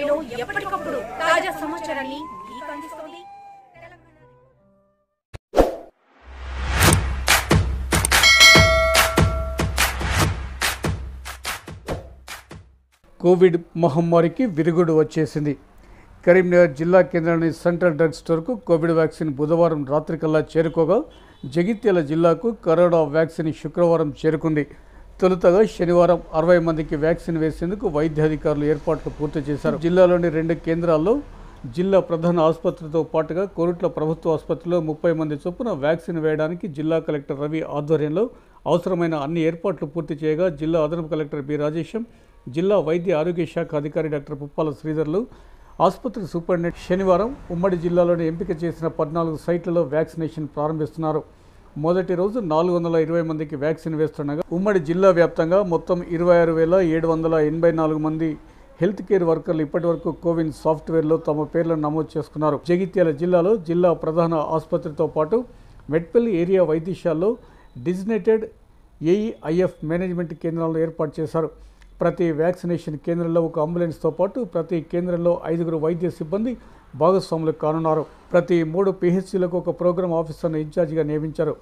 స్థాయిలో ఎప్పటికప్పుడు తాజా సమాచారాన్ని మీకు అందిస్తోంది తెలంగాణ కోవిడ్ మహమ్మారికి విరుగుడు వచ్చేసింది కరీంనగర్ జిల్లా కేంద్రంలోని సెంట్రల్ డ్రగ్ స్టోర్కు కోవిడ్ వ్యాక్సిన్ బుధవారం రాత్రికల్లా చేరుకోగా జగిత్యాల జిల్లాకు కరోనా వ్యాక్సిన్ శుక్రవారం చేరుకుంది తొలుతగా శనివారం అరవై మందికి వ్యాక్సిన్ వేసేందుకు వైద్యాధికారులు ఏర్పాట్లు పూర్తి చేశారు జిల్లాలోని రెండు కేంద్రాల్లో జిల్లా ప్రధాన ఆసుపత్రితో పాటుగా కోరుట్ల ప్రభుత్వ ఆసుపత్రిలో ముప్పై మంది చొప్పున వ్యాక్సిన్ వేయడానికి జిల్లా కలెక్టర్ రవి ఆధ్వర్యంలో అవసరమైన అన్ని ఏర్పాట్లు పూర్తి చేయగా జిల్లా అదనపు కలెక్టర్ బి రాజేశం జిల్లా వైద్య ఆరోగ్య శాఖ అధికారి డాక్టర్ పుప్పాల శ్రీధర్లు ఆసుపత్రి సూపరింటెండెంట్ శనివారం ఉమ్మడి జిల్లాలోని ఎంపిక చేసిన పద్నాలుగు సైట్లలో వ్యాక్సినేషన్ ప్రారంభిస్తున్నారు మొదటి రోజు నాలుగు వందల ఇరవై మందికి వ్యాక్సిన్ వేస్తుండగా ఉమ్మడి జిల్లా వ్యాప్తంగా మొత్తం ఇరవై ఆరు వేల ఏడు వందల ఎనభై నాలుగు మంది హెల్త్ కేర్ వర్కర్లు ఇప్పటివరకు కోవిన్ సాఫ్ట్వేర్లో తమ పేర్లను నమోదు చేసుకున్నారు జగిత్యాల జిల్లాలో జిల్లా ప్రధాన ఆసుపత్రితో పాటు మెట్పల్లి ఏరియా వైద్యశాలలో డిజినేటెడ్ ఏఈఐఎఫ్ మేనేజ్మెంట్ కేంద్రాలను ఏర్పాటు చేశారు ప్రతి వ్యాక్సినేషన్ కేంద్రంలో ఒక అంబులెన్స్తో పాటు ప్రతి కేంద్రంలో ఐదుగురు వైద్య సిబ్బంది భాగస్వాములు కానున్నారు ప్రతి మూడు పిహెచ్సిలకు ఒక ప్రోగ్రామ్ ఆఫీసర్ను ఇన్ఛార్జిగా నియమించారు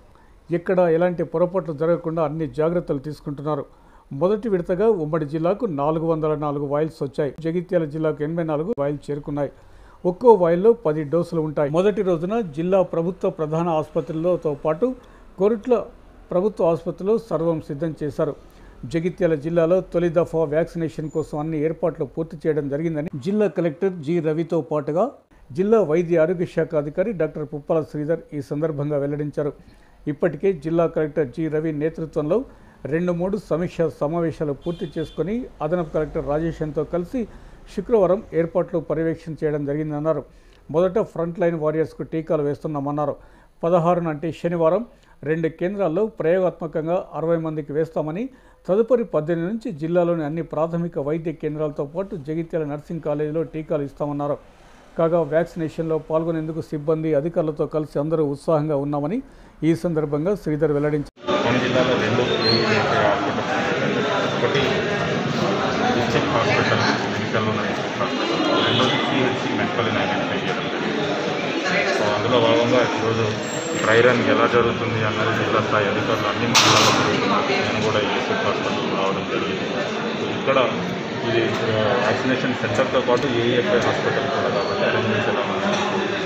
ఎక్కడ ఎలాంటి పొరపాట్లు జరగకుండా అన్ని జాగ్రత్తలు తీసుకుంటున్నారు మొదటి విడతగా ఉమ్మడి జిల్లాకు నాలుగు వందల నాలుగు వాయిల్స్ వచ్చాయి జగిత్యాల జిల్లాకు ఎనభై నాలుగు వాయిల్ చేరుకున్నాయి ఒక్కో వాయిల్లో పది డోసులు ఉంటాయి మొదటి రోజున జిల్లా ప్రభుత్వ ప్రధాన ఆసుపత్రులతో పాటు కోరుట్ల ప్రభుత్వ ఆసుపత్రిలో సర్వం సిద్ధం చేశారు జగిత్యాల జిల్లాలో తొలి దఫా వ్యాక్సినేషన్ కోసం అన్ని ఏర్పాట్లు పూర్తి చేయడం జరిగిందని జిల్లా కలెక్టర్ జి రవితో పాటుగా జిల్లా వైద్య ఆరోగ్య శాఖ అధికారి డాక్టర్ పుప్పాల శ్రీధర్ ఈ సందర్భంగా వెల్లడించారు ఇప్పటికే జిల్లా కలెక్టర్ జి రవి నేతృత్వంలో రెండు మూడు సమీక్ష సమావేశాలు పూర్తి చేసుకుని అదనపు కలెక్టర్ రాజేషన్తో కలిసి శుక్రవారం ఏర్పాట్లు పర్యవేక్షణ చేయడం జరిగిందన్నారు మొదట ఫ్రంట్ లైన్ వారియర్స్కు టీకాలు వేస్తున్నామన్నారు పదహారున అంటే శనివారం రెండు కేంద్రాల్లో ప్రయోగాత్మకంగా అరవై మందికి వేస్తామని తదుపరి పద్దెనిమిది నుంచి జిల్లాలోని అన్ని ప్రాథమిక వైద్య కేంద్రాలతో పాటు జగిత్యాల నర్సింగ్ కాలేజీలో టీకాలు ఇస్తామన్నారు కాగా వ్యాక్సినేషన్లో పాల్గొనేందుకు సిబ్బంది అధికారులతో కలిసి అందరూ ఉత్సాహంగా ఉన్నామని ఈ సందర్భంగా శ్రీధర్ వెల్లడించారు మన జిల్లాలో రెండు ఏఈఏసీ హాస్పిటల్స్ ఒకటి district hospital medical district hospital రెండోది సిహెచ్సి మెడికల్ని ఐడెంటిఫై చేయడం జరిగింది సో అందులో భాగంగా ఈరోజు డ్రై రన్ ఎలా జరుగుతుంది అన్నది జిల్లా స్థాయి అధికారులు అన్ని మండలాల్లో జరుగుతున్నారు నేను కూడా ఈ డిస్ట్రిక్ట్ హాస్పిటల్కి రావడం జరిగింది సో ఇక్కడ ఇది వ్యాక్సినేషన్ సెంటర్తో పాటు ఏఈఎఫ్ఐ హాస్పిటల్ కూడా కాబట్టి అరేంజ్మెంట్స్ ఎలా ఉన్నాయి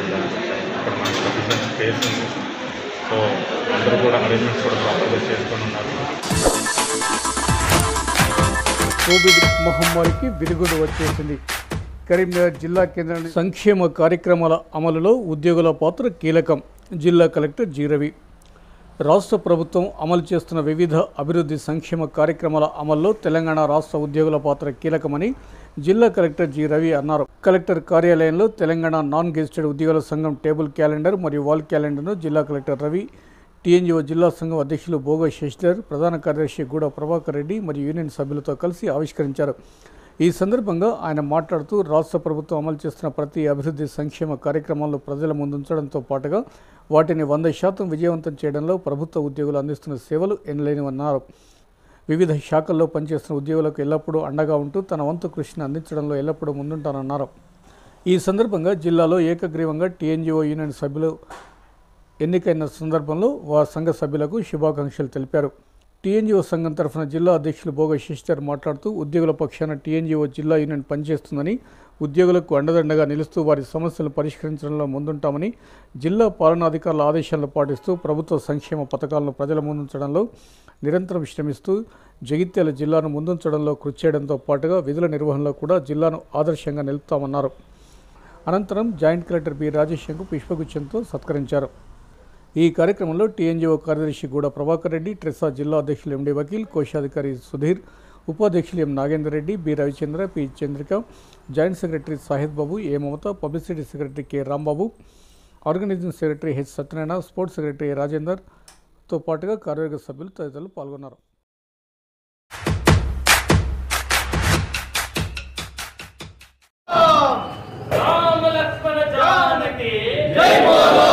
ఇక్కడ మనకి సఫిషియెంట్ స్పేస్ ఉంది సో అందరూ కూడా అరేంజ్మెంట్స్ కూడా ప్రాపర్గా చేసుకొని ఉన్నారు కోవిడ్ మహమ్మారికి విరుగుడు వచ్చేసింది కరీంనగర్ జిల్లా కేంద్రంలో సంక్షేమ కార్యక్రమాల అమలులో ఉద్యోగుల పాత్ర కీలకం జిల్లా కలెక్టర్ జి రవి రాష్ట్ర ప్రభుత్వం అమలు చేస్తున్న వివిధ అభివృద్ధి సంక్షేమ కార్యక్రమాల అమల్లో తెలంగాణ రాష్ట్ర ఉద్యోగుల పాత్ర కీలకమని జిల్లా కలెక్టర్ జి రవి అన్నారు కలెక్టర్ కార్యాలయంలో తెలంగాణ నాన్ గెజిటెడ్ ఉద్యోగుల సంఘం టేబుల్ క్యాలెండర్ మరియు వాల్ క్యాలెండర్ను జిల్లా కలెక్టర్ రవి టీఎన్జిఓ జిల్లా సంఘం అధ్యక్షులు భోగ శశిధర్ ప్రధాన కార్యదర్శి గూడ ప్రభాకర్ రెడ్డి మరియు యూనియన్ సభ్యులతో కలిసి ఆవిష్కరించారు ఈ సందర్భంగా ఆయన మాట్లాడుతూ రాష్ట్ర ప్రభుత్వం అమలు చేస్తున్న ప్రతి అభివృద్ధి సంక్షేమ కార్యక్రమాలను ప్రజల ముందుంచడంతో పాటుగా వాటిని వంద శాతం విజయవంతం చేయడంలో ప్రభుత్వ ఉద్యోగులు అందిస్తున్న సేవలు ఎనలేనివన్నారు వివిధ శాఖల్లో పనిచేస్తున్న ఉద్యోగులకు ఎల్లప్పుడూ అండగా ఉంటూ తన వంతు కృషిని అందించడంలో ఎల్లప్పుడూ ముందుంటానన్నారు ఈ సందర్భంగా జిల్లాలో ఏకగ్రీవంగా టీఎన్జిఓ యూనియన్ సభ్యులు ఎన్నికైన సందర్భంలో వా సంఘ సభ్యులకు శుభాకాంక్షలు తెలిపారు టీఎన్జిఓ సంఘం తరఫున జిల్లా అధ్యక్షులు భోగ శశిధర్ మాట్లాడుతూ ఉద్యోగుల పక్షాన టీఎన్జిఓ జిల్లా యూనియన్ పనిచేస్తుందని ఉద్యోగులకు అండదండగా నిలుస్తూ వారి సమస్యలు పరిష్కరించడంలో ముందుంటామని జిల్లా పాలనాధికారుల ఆదేశాలను పాటిస్తూ ప్రభుత్వ సంక్షేమ పథకాలను ప్రజల ముందుంచడంలో నిరంతరం శ్రమిస్తూ జగిత్యాల జిల్లాను ముందుంచడంలో కృషి చేయడంతో పాటుగా విధుల నిర్వహణలో కూడా జిల్లాను ఆదర్శంగా నిలుపుతామన్నారు అనంతరం జాయింట్ కలెక్టర్ బి రాజేశ్వరకు పుష్పగుచ్చంతో సత్కరించారు ఈ కార్యక్రమంలో టీఎన్జిఓ కార్యదర్శి గూడ ప్రభాకర్ రెడ్డి ట్రెసా జిల్లా అధ్యక్షులు ఎండి వకీల్ కోశాధికారి సుధీర్ ఉపాధ్యక్షులు M Nagender Reddy B Ravichandra P Chandrika joint secretary Sahid Babu A Mamata publicity secretary K Rambabu organising secretary H Satyanarayana sports secretary A రాజేందర్తో పాటుగా కార్యవర్గ సభ్యులు తదితరులు పాల్గొన్నారు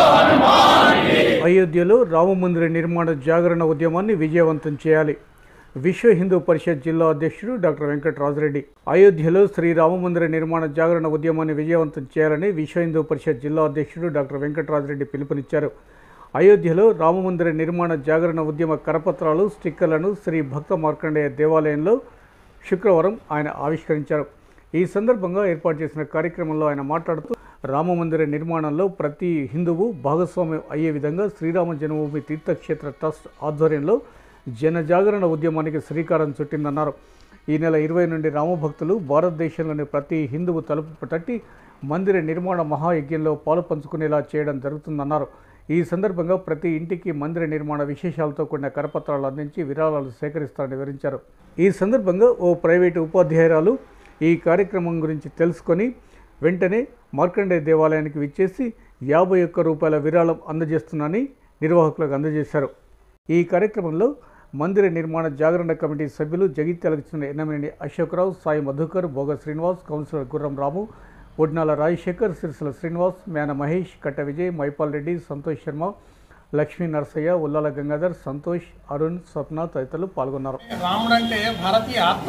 అయోధ్యలో రామ మందిర నిర్మాణ జాగరణ ఉద్యమాన్ని విజయవంతం చేయాలి విశ్వ హిందూ పరిషత్ జిల్లా అధ్యక్షుడు డాక్టర్ వెంకటరాజరెడ్డి అయోధ్యలో శ్రీరామమందిర నిర్మాణ జాగరణ ఉద్యమాన్ని విజయవంతం చేయాలని విశ్వ హిందూ పరిషత్ జిల్లా అధ్యక్షుడు డాక్టర్ వెంకటరాజరెడ్డి పిలుపునిచ్చారు అయోధ్యలో రామమందిర నిర్మాణ జాగరణ ఉద్యమ కరపత్రాలు స్టిక్కర్లను శ్రీ భక్త మార్కండేయ దేవాలయంలో శుక్రవారం ఆయన ఆవిష్కరించారు ఈ సందర్భంగా ఏర్పాటు చేసిన కార్యక్రమంలో ఆయన మాట్లాడుతూ రామమందిర నిర్మాణంలో ప్రతి హిందువు భాగస్వామ్యం అయ్యే విధంగా శ్రీరామ జన్మభూమి తీర్థక్షేత్ర ట్రస్ట్ ఆధ్వర్యంలో జనజాగరణ ఉద్యమానికి శ్రీకారం చుట్టిందన్నారు ఈ నెల ఇరవై నుండి రామభక్తులు భారతదేశంలోని ప్రతి హిందువు తలుపు తట్టి మందిర నిర్మాణ మహాయజ్ఞంలో పాలు పంచుకునేలా చేయడం జరుగుతుందన్నారు ఈ సందర్భంగా ప్రతి ఇంటికి మందిర నిర్మాణ విశేషాలతో కూడిన కరపత్రాలు అందించి విరాళాలు సేకరిస్తారని వివరించారు ఈ సందర్భంగా ఓ ప్రైవేటు ఉపాధ్యాయురాలు ఈ కార్యక్రమం గురించి తెలుసుకొని వెంటనే మార్కండే దేవాలయానికి విచ్చేసి యాభై ఒక్క రూపాయల విరాళం అందజేస్తున్నానని నిర్వాహకులకు అందజేశారు ఈ కార్యక్రమంలో మందిర నిర్మాణ జాగరణ కమిటీ సభ్యులు జగిత్యాలకు చెందిన ఎన్నమనేని అశోక్రావు సాయి మధుకర్ భోగ శ్రీనివాస్ కౌన్సిలర్ గుర్రం రాము ఒడ్నాల రాజశేఖర్ సిరిసిల శ్రీనివాస్ మేన మహేష్ కట్ట విజయ్ మైపాల్ రెడ్డి సంతోష్ శర్మ లక్ష్మీ నరసయ్య ఉల్లాల గంగాధర్ సంతోష్ అరుణ్ స్వప్న తదితరులు పాల్గొన్నారు రాముడు అంటే భారతీయ ఆత్మ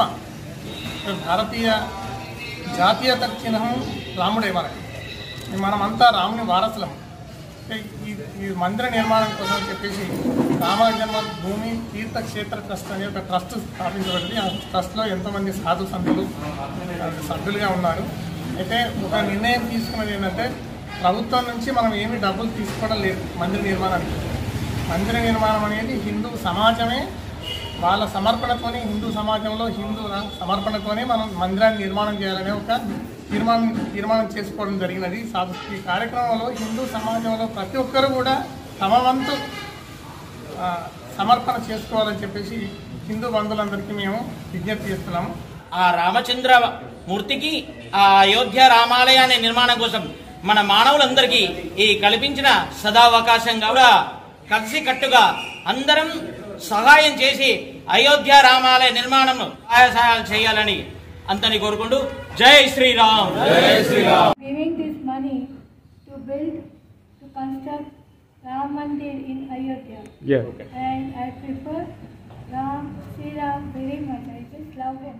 భారతీయ జాతీయత చిహ్నం రాముడే మనకి మనమంతా రాముని వారసులం అంటే ఈ ఈ మందిర నిర్మాణం కోసం చెప్పేసి రామ జన్మభూమి తీర్థక్షేత్ర ట్రస్ట్ అనే ఒక ట్రస్ట్ స్థాపించబడింది ఆ ట్రస్ట్లో ఎంతోమంది సాధు సంతులు సభ్యులుగా ఉన్నారు అయితే ఒక నిర్ణయం తీసుకున్నది ఏంటంటే ప్రభుత్వం నుంచి మనం ఏమి డబ్బులు తీసుకోవడం లేదు మందిర నిర్మాణానికి మందిర నిర్మాణం అనేది హిందూ సమాజమే వాళ్ళ సమర్పణతోనే హిందూ సమాజంలో హిందూ సమర్పణతోనే మనం మందిరాన్ని నిర్మాణం చేయాలనే ఒక తీర్మానం తీర్మానం చేసుకోవడం జరిగినది సాధు ఈ కార్యక్రమంలో హిందూ సమాజంలో ప్రతి ఒక్కరు కూడా తమ వంతు ఆ, సమర్పణ చేసుకోవాలని చెప్పేసి హిందూ బంధువులందరికీ మేము విజ్ఞప్తి చేస్తున్నాము ఆ రామచంద్ర మూర్తికి ఆ అయోధ్య రామాలయాన్ని నిర్మాణం కోసం మన మానవులందరికీ ఈ కల్పించిన సదావకాశం కూడా కలిసి కట్టుగా అందరం సహాయం చేసి అయోధ్య రామాలయ నిర్మాణం సహాయ సహాయాలు చేయాలని అంతని కోరుకుంటూ జై Shriram giving this money to build, to construct Ram Mandir in Ayodhya. And I prefer Ram, Sri Ram very much. I just love him.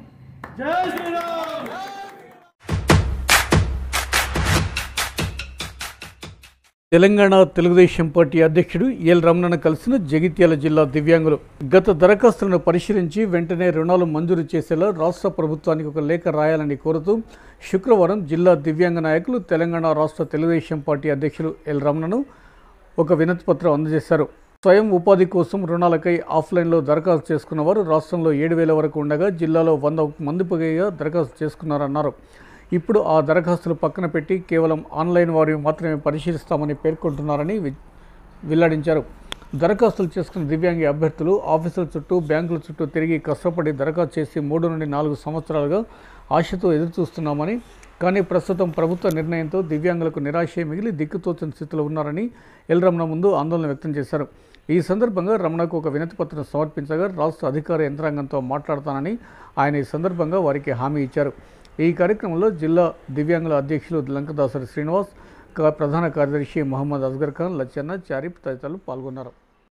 Telangana Telugu Desam party అధ్యక్షుడు ఎల్ రమణను కలిసిన జగిత్యాల జిల్లా దివ్యాంగులు గత దరఖాస్తులను పరిశీలించి వెంటనే రుణాలు మంజూరు చేసేలా రాష్ట్ర ప్రభుత్వానికి ఒక లేఖ రాయాలని కోరుతూ శుక్రవారం జిల్లా దివ్యాంగ నాయకులు తెలంగాణ రాష్ట్ర తెలుగుదేశం పార్టీ అధ్యక్షులు ఎల్ రమణను ఒక వినతి పత్రం అందజేశారు స్వయం ఉపాధి కోసం రుణాలకై ఆఫ్లైన్లో దరఖాస్తు చేసుకున్న వారు రాష్ట్రంలో ఏడు వేల వరకు ఉండగా జిల్లాలో వంద మంది పైగా దరఖాస్తు చేసుకున్నారన్నారు ఇప్పుడు ఆ దరఖాస్తులు పక్కన పెట్టి కేవలం ఆన్లైన్ వారిని మాత్రమే పరిశీలిస్తామని పేర్కొంటున్నారని వి- వెల్లడించారు దరఖాస్తులు చేసుకున్న దివ్యాంగి అభ్యర్థులు ఆఫీసుల చుట్టూ బ్యాంకుల చుట్టూ తిరిగి కష్టపడి దరఖాస్తు చేసి మూడు నుండి నాలుగు సంవత్సరాలుగా ఆశతో ఎదురుచూస్తున్నామని కానీ ప్రస్తుతం ప్రభుత్వ నిర్ణయంతో దివ్యాంగులకు నిరాశే మిగిలి దిక్కుతోచని స్థితిలో ఉన్నారని ఎల్ రమణ ముందు ఆందోళన వ్యక్తం చేశారు ఈ సందర్భంగా రమణకు ఒక వినతి పత్రం సమర్పించగా రాష్ట్ర అధికార యంత్రాంగంతో మాట్లాడతానని ఆయన ఈ సందర్భంగా వారికి హామీ ఇచ్చారు ఈ కార్యక్రమంలో జిల్లా దివ్యాంగుల అధ్యక్షులు లంకదాసరి శ్రీనివాస్ కా- ప్రధాన కార్యదర్శి మహమ్మద్ అస్గర్ ఖాన్ లచ్చన్న చారిప్ తదితరులు పాల్గొన్నారు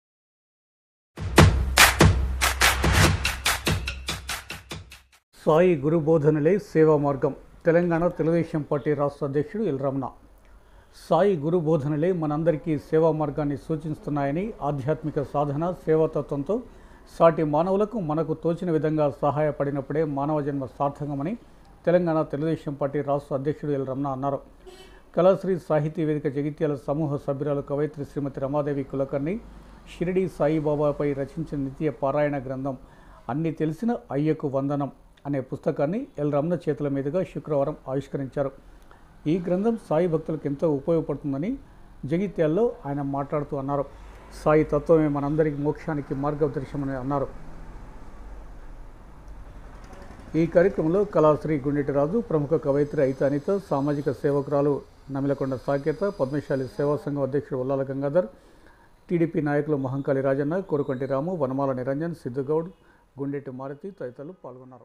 సాయి గురు బోధనలే సేవా మార్గం తెలంగాణ తెలుగుదేశం పార్టీ రాష్ట్ర అధ్యక్షుడు ఎల్ రమణ సాయి గురు బోధనలే మనందరికీ సేవా మార్గాన్ని సూచిస్తున్నాయని ఆధ్యాత్మిక సాధన సేవాతత్వంతో సాటి మానవులకు మనకు తోచిన విధంగా సహాయపడినప్పుడే మానవ జన్మ సార్థకమని తెలంగాణ తెలుగుదేశం పార్టీ రాష్ట్ర అధ్యక్షుడు ఎల్ రమణ అన్నారు కళాశ్రీ సాహితీ వేదిక జగిత్యాల సమూహ సభ్యురాలు కవయిత్రి శ్రీమతి రమాదేవి కులకర్ణి షిరిడి సాయిబాబాపై రచించిన నిత్య పారాయణ గ్రంథం అన్ని తెలిసిన అయ్యకు వందనం అనే పుస్తకాన్ని ఎల్ రమణ చేతుల మీదుగా శుక్రవారం ఆవిష్కరించారు ఈ గ్రంథం సాయి భక్తులకు ఎంతో ఉపయోగపడుతుందని జగిత్యాల్లో ఆయన మాట్లాడుతూ అన్నారు సాయి తత్వమే మనందరికీ మోక్షానికి మార్గదర్శనమని అన్నారు ఈ కార్యక్రమంలో కళాశ్రీ గుండెటిరాజు ప్రముఖ కవయిత్రి అయిత అనిత సామాజిక సేవకురాలు నమిలకొండ సాకేత పద్మశాలి సేవా సంఘం అధ్యక్షుడు ఉల్లాల గంగాధర్ టీడీపీ నాయకులు మహంకాళి రాజన్న కోరుకంటి రాము వనమాల నిరంజన్ సిద్ధుగౌడ్ గుండెటి మారుతి తదితరులు పాల్గొన్నారు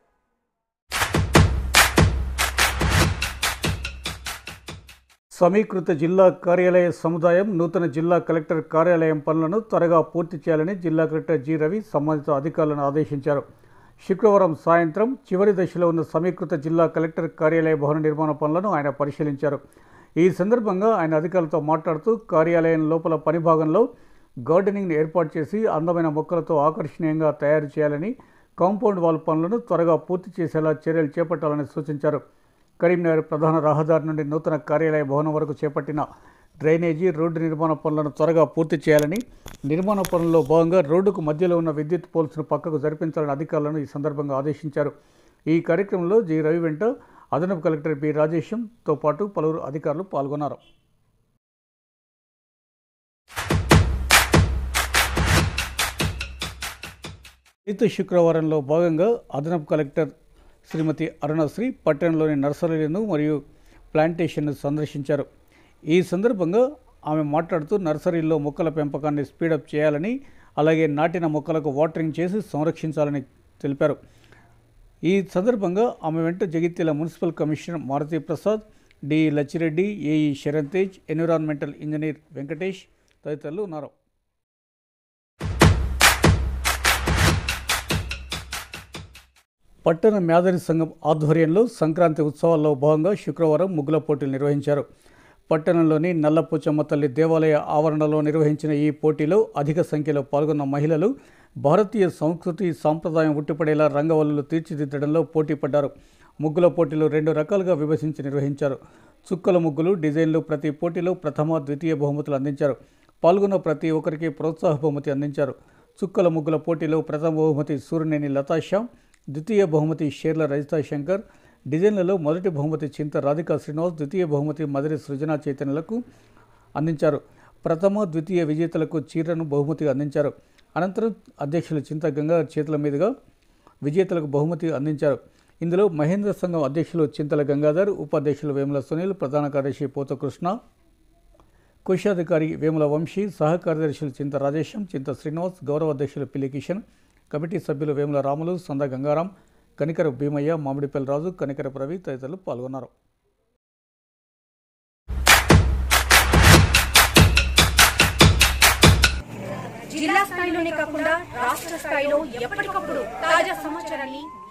సమీకృత జిల్లా కార్యాలయ సముదాయం నూతన జిల్లా కలెక్టర్ కార్యాలయం పనులను త్వరగా పూర్తి చేయాలని జిల్లా కలెక్టర్ జి రవి సంబంధిత అధికారులను ఆదేశించారు శుక్రవారం సాయంత్రం చివరి దశలో ఉన్న సమీకృత జిల్లా కలెక్టర్ కార్యాలయ భవన నిర్మాణ పనులను ఆయన పరిశీలించారు ఈ సందర్భంగా ఆయన అధికారులతో మాట్లాడుతూ కార్యాలయం లోపల పని భాగంలో గార్డెనింగ్ని ఏర్పాటు చేసి అందమైన మొక్కలతో ఆకర్షణీయంగా తయారు చేయాలని కాంపౌండ్ వాల్ పనులను త్వరగా పూర్తి చేసేలా చర్యలు చేపట్టాలని సూచించారు కరీంనగర్ ప్రధాన రహదారి నుండి నూతన కార్యాలయ భవనం వరకు చేపట్టిన డ్రైనేజీ రోడ్డు నిర్మాణ పనులను త్వరగా పూర్తి చేయాలని నిర్మాణ పనుల్లో భాగంగా రోడ్డుకు మధ్యలో ఉన్న విద్యుత్ పోల్స్ను పక్కకు జరిపించాలని అధికారులను ఈ సందర్భంగా ఆదేశించారు ఈ కార్యక్రమంలో జి రవి వెంట అదనపు కలెక్టర్ బి రాజేశంతో పాటు పలువురు అధికారులు పాల్గొన్నారు రైతు శుక్రవారంలో భాగంగా అదనపు కలెక్టర్ శ్రీమతి అరుణశ్రీ పట్టణంలోని నర్సరీలను మరియు ప్లాంటేషన్ను సందర్శించారు ఈ సందర్భంగా ఆమె మాట్లాడుతూ నర్సరీల్లో మొక్కల పెంపకాన్ని స్పీడప్ చేయాలని అలాగే నాటిన మొక్కలకు వాటరింగ్ చేసి సంరక్షించాలని తెలిపారు ఈ సందర్భంగా ఆమె వెంట Jagtial municipal commissioner Maruti Prasad D Lachhireddy AE Saran Tej environmental engineer Venkatesh తదితరులు ఉన్నారు పట్టణ మ్యాదరి సంఘం ఆధ్వర్యంలో సంక్రాంతి ఉత్సవాల్లో భాగంగా శుక్రవారం ముగ్గుల పోటీలు నిర్వహించారు పట్టణంలోని నల్లపోచమ్మ తల్లి దేవాలయ ఆవరణలో నిర్వహించిన ఈ పోటీలో అధిక సంఖ్యలో పాల్గొన్న మహిళలు భారతీయ సంస్కృతి సాంప్రదాయం ఉట్టిపడేలా రంగవల్లులు తీర్చిదిద్దడంలో పోటీ పడ్డారు ముగ్గుల పోటీలు రెండు రకాలుగా విభజించి నిర్వహించారు చుక్కల ముగ్గులు డిజైన్లు ప్రతి పోటీలో ప్రథమ ద్వితీయ బహుమతులు అందించారు పాల్గొన్న ప్రతి ఒక్కరికి ప్రోత్సాహ బహుమతి అందించారు చుక్కల ముగ్గుల పోటీలో ప్రథమ బహుమతి సూర్యనేని లతాషా ద్వితీయ బహుమతి షేర్ల రజితా శంకర్ డిజైన్లలో మొదటి బహుమతి చింత రాధికా శ్రీనివాస్ ద్వితీయ బహుమతి మధురి సృజనా చైతన్యలకు అందించారు ప్రథమ ద్వితీయ విజేతలకు చీరను బహుమతి అందించారు అనంతరం అధ్యక్షులు చింత గంగా చేతుల మీదుగా విజేతలకు బహుమతి అందించారు ఇందులో మహేంద్ర సంఘం అధ్యక్షులు చింతల గంగాధర్ ఉపాధ్యక్షులు వేముల సునీల్ ప్రధాన కార్యదర్శి పోత కృష్ణ కోశాధికారి వేముల వంశీ సహ కార్యదర్శులు చింత రాజేశం చింత శ్రీనివాస్ గౌరవ అధ్యక్షులు పిల్లి కిషన్ కమిటీ సభ్యులు వేముల రాములు సంద గంగారాం కనికర భీమయ్య మామిడిపల్లి రాజు కనికర రవి తదితరులు పాల్గొన్నారు జిల్లా స్థాయిలోనే కాకుండా రాష్ట్ర స్థాయిలో ఎప్పటికప్పుడు తాజా సమాచారాన్ని